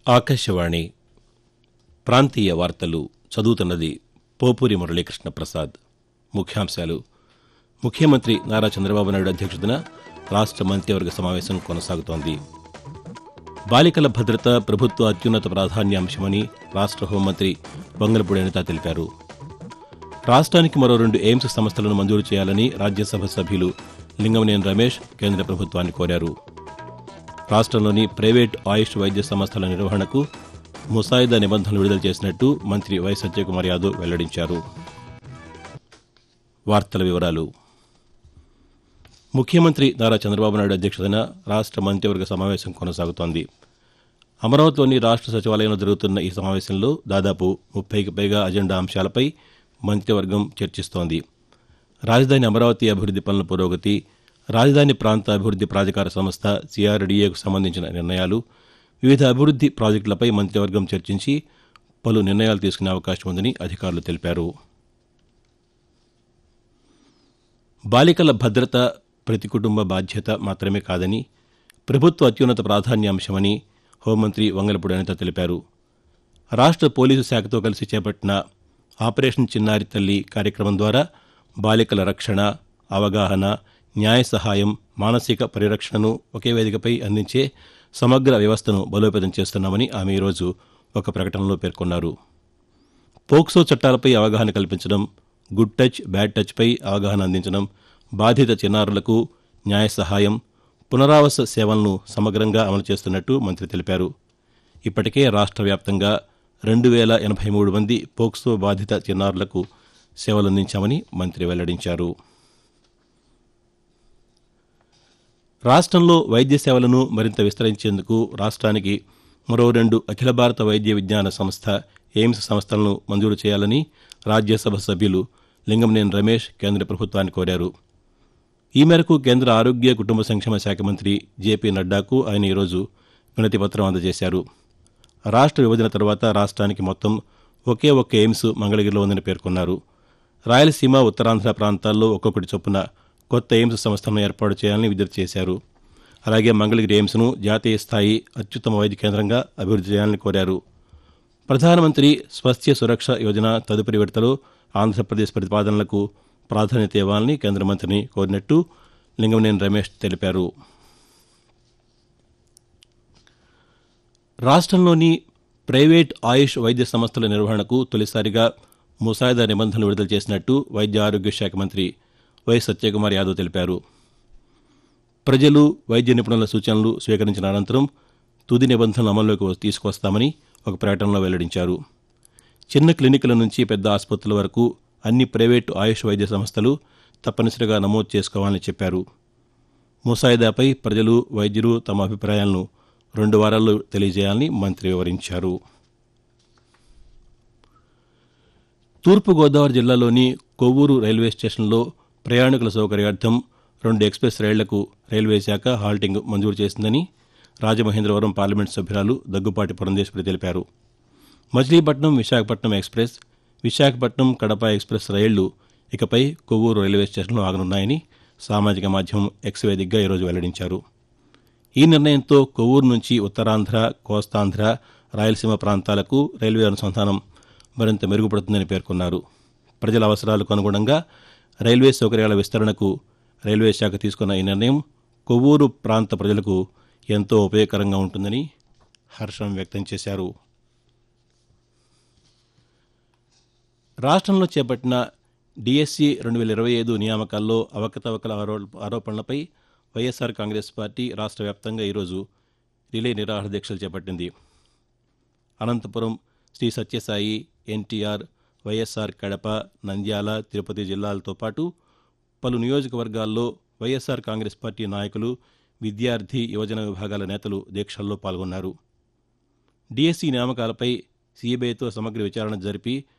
ఆకాశవాణి ప్రాంతీయ వార్తలు చదువుతున్నది పోపూరి మురళీకృష్ణ ప్రసాద్ ముఖ్యాంశాలు ముఖ్యమంత్రి నారా చంద్రబాబు నాయుడు అధ్యక్షతన రాష్ట్ర మంత్రివర్గ సమావేశం కొనసాగుతోంది బాలికల భద్రత ప్రభుత్వ అత్యున్నత ప్రాధాన్యాంశమని రాష్ట్ర హోంమంత్రి వంగలపూడి అనిత తెలిపారు రాష్ట్రానికి మరో రెండు ఎయిమ్స్ సంస్థలను మంజూరు చేయాలని రాజ్యసభ సభ్యులు లింగమనేని రమేష్ కేంద్ర ప్రభుత్వాన్ని కోరారు రాష్ట్రంలోని ప్రైవేట్ ఆయుష్ వైద్య సంస్థల నిర్వహణకు ముసాయిదా నిబంధనలు విడుదల చేసినట్టు మంత్రి వై సత్యకుమార్ యాదవ్ వెల్లడించారు వార్తల వివరాలు ముఖ్యమంత్రి నారా చంద్రబాబు నాయుడు అధ్యక్షతన రాష్ట్ర మంత్రివర్గ సమావేశం కొనసాగుతోంది అమరావతిలోని రాష్ట్ర సచివాలయంలో జరుగుతున్న ఈ సమావేశంలో దాదాపు ముప్పైకి పైగా అజెండా అంశాలపై మంత్రివర్గం చర్చిస్తోంది రాజధాని అమరావతి అభివృద్ది పనుల పురోగతి రాజధాని ప్రాంత అభివృద్ది ప్రాధికార సంస్థ సిఆర్డీఏకు సంబంధించిన నిర్ణయాలు వివిధ అభివృద్ది ప్రాజెక్టులపై మంత్రివర్గం చర్చించి పలు నిర్ణయాలు తీసుకునే అవకాశం ఉందని అధికారులు తెలిపారు బాలికల భద్రత ప్రతి కుటుంబ బాధ్యత మాత్రమే కాదని ప్రభుత్వ అత్యున్నత ప్రాధాన్యాంశమని హోంమంత్రి వంగలపూడి అనిత తెలిపారు రాష్ట్ర పోలీసు శాఖతో కలిసి చేపట్టిన ఆపరేషన్ చిన్నారి తల్లి కార్యక్రమం ద్వారా బాలికల రక్షణ అవగాహన న్యాయ సహాయం మానసిక పరిరక్షణను ఒకే వేదికపై అందించే సమగ్ర వ్యవస్థను బలోపేతం చేస్తున్నామని ఆమె ఈరోజు ఒక ప్రకటనలో పేర్కొన్నారు పోక్సో చట్టాలపై అవగాహన కల్పించడం గుడ్ టచ్ బ్యాడ్ టచ్పై అవగాహన అందించడం బాధిత చిన్నారులకు న్యాయ సహాయం పునరావాస సేవలను సమగ్రంగా అమలు చేస్తున్నట్టు మంత్రి తెలిపారు ఇప్పటికే రాష్ట్ర వ్యాప్తంగా రెండు వేల ఎనభై మూడు మంది పోక్సో బాధిత చిన్నారులకు సేవలందించామని మంత్రి వెల్లడించారు రాష్ట్రంలో వైద్య సేవలను మరింత విస్తరించేందుకు రాష్ట్రానికి మరో రెండు అఖిల భారత వైద్య విజ్ఞాన సంస్థ ఎయిమ్స్ సంస్థలను మంజూరు చేయాలని రాజ్యసభ సభ్యులు లింగంనేని రమేష్ కేంద్ర ప్రభుత్వాన్ని కోరారు ఈ మేరకు కేంద్ర ఆరోగ్య కుటుంబ సంక్షేమ శాఖ మంత్రి జేపీ నడ్డాకు ఆయన ఈరోజు వినతి పత్రం అందజేశారు రాష్ట్ర విభజన తర్వాత రాష్ట్రానికి మొత్తం ఒకే ఒక్క ఎయిమ్స్ మంగళగిరిలో ఉందని పేర్కొన్నారు రాయలసీమ ఉత్తరాంధ్ర ప్రాంతాల్లో ఒక్కొక్కటి చొప్పున కొత్త ఎయిమ్స్ సంస్థలను ఏర్పాటు చేయాలని విజ్ఞప్తి చేశారు అలాగే మంగళగిరి ఎయిమ్స్ను జాతీయ స్థాయి అత్యుత్తమ వైద్య కేంద్రంగా అభివృద్ధి చేయాలని కోరారు ప్రధానమంత్రి స్వస్థ్య సురక్ష యోజన తదుపరి విడతలో ఆంధ్రప్రదేశ్ ప్రతిపాదనలకు ప్రాధాన్యత ఇవ్వాలని కేంద్ర మంత్రిని కోరినట్టు లింగమనేని రమేష్ తెలిపారు రాష్ట్రంలోని ప్రైవేట్ ఆయుష్ వైద్య సంస్థల నిర్వహణకు తొలిసారిగా ముసాయిదా నిబంధనలు విడుదల చేసినట్టు వైద్య ఆరోగ్య శాఖ మంత్రి వై సత్యకుమార్ యాదవ్ తెలిపారు ప్రజలు వైద్య నిపుణుల సూచనలు స్వీకరించిన అనంతరం తుది నిబంధనలు అమల్లోకి తీసుకొస్తామని ఒక ప్రకటనలో వెల్లడించారు చిన్న క్లినిక్ల నుంచి పెద్ద ఆసుపత్రుల వరకు అన్ని ప్రైవేటు ఆయుష్ వైద్య సంస్థలు తప్పనిసరిగా నమోదు చేసుకోవాలని చెప్పారు ముసాయిదాపై ప్రజలు వైద్యులు తమ అభిప్రాయాలను రెండు వారాల్లో తెలియజేయాలని మంత్రి వివరించారు తూర్పుగోదావరి జిల్లాలోని కొవ్వూరు రైల్వే స్టేషన్లో ప్రయాణికుల సౌకర్యార్థం రెండు ఎక్స్ప్రెస్ రైళ్లకు రైల్వే శాఖ హాల్టింగ్ మంజూరు చేసిందని రాజమహేంద్రవరం పార్లమెంటు సభ్యురాలు దగ్గుపాటి పురంధేశ్వరి తెలిపారు మచిలీపట్నం విశాఖపట్నం ఎక్స్ప్రెస్ విశాఖపట్నం కడప ఎక్స్ప్రెస్ రైళ్లు ఇకపై కొవ్వూరు రైల్వే స్టేషన్లో ఆగనున్నాయని సామాజిక మాధ్యమం ఎక్స్ వేదికగా ఈరోజు వెల్లడించారు ఈ నిర్ణయంతో కొవ్వూరు నుంచి ఉత్తరాంధ్ర కోస్తాంధ్ర రాయలసీమ ప్రాంతాలకు రైల్వే అనుసంధానం మరింత మెరుగుపడుతుందని పేర్కొన్నారు ప్రజల అవసరాలకు అనుగుణంగా రైల్వే సౌకర్యాల విస్తరణకు రైల్వే శాఖ తీసుకున్న ఈ నిర్ణయం కొవ్వూరు ప్రాంత ప్రజలకు ఎంతో ఉపయోగకరంగా ఉంటుందని హర్షం వ్యక్తం చేశారు రాష్ట్రంలో చేపట్టిన డిఎస్సి రెండు వేల ఇరవై ఐదు నియామకాల్లో అవకతవకల ఆరోపణలపై వైఎస్ఆర్ కాంగ్రెస్ పార్టీ రాష్ట్ర వ్యాప్తంగా ఈరోజు రిలే నిరాహార దీక్షలు చేపట్టింది అనంతపురం శ్రీ సత్యసాయి ఎన్టీఆర్ వైఎస్ఆర్ కడప నంద్యాల తిరుపతి జిల్లాలతో పాటు పలు నియోజకవర్గాల్లో వైఎస్ఆర్ కాంగ్రెస్ పార్టీ నాయకులు విద్యార్థి యువజన విభాగాల నేతలు దీక్షల్లో పాల్గొన్నారు డిఎస్సి నియామకాలపై సీబీఐతో సమగ్ర విచారణ జరిపి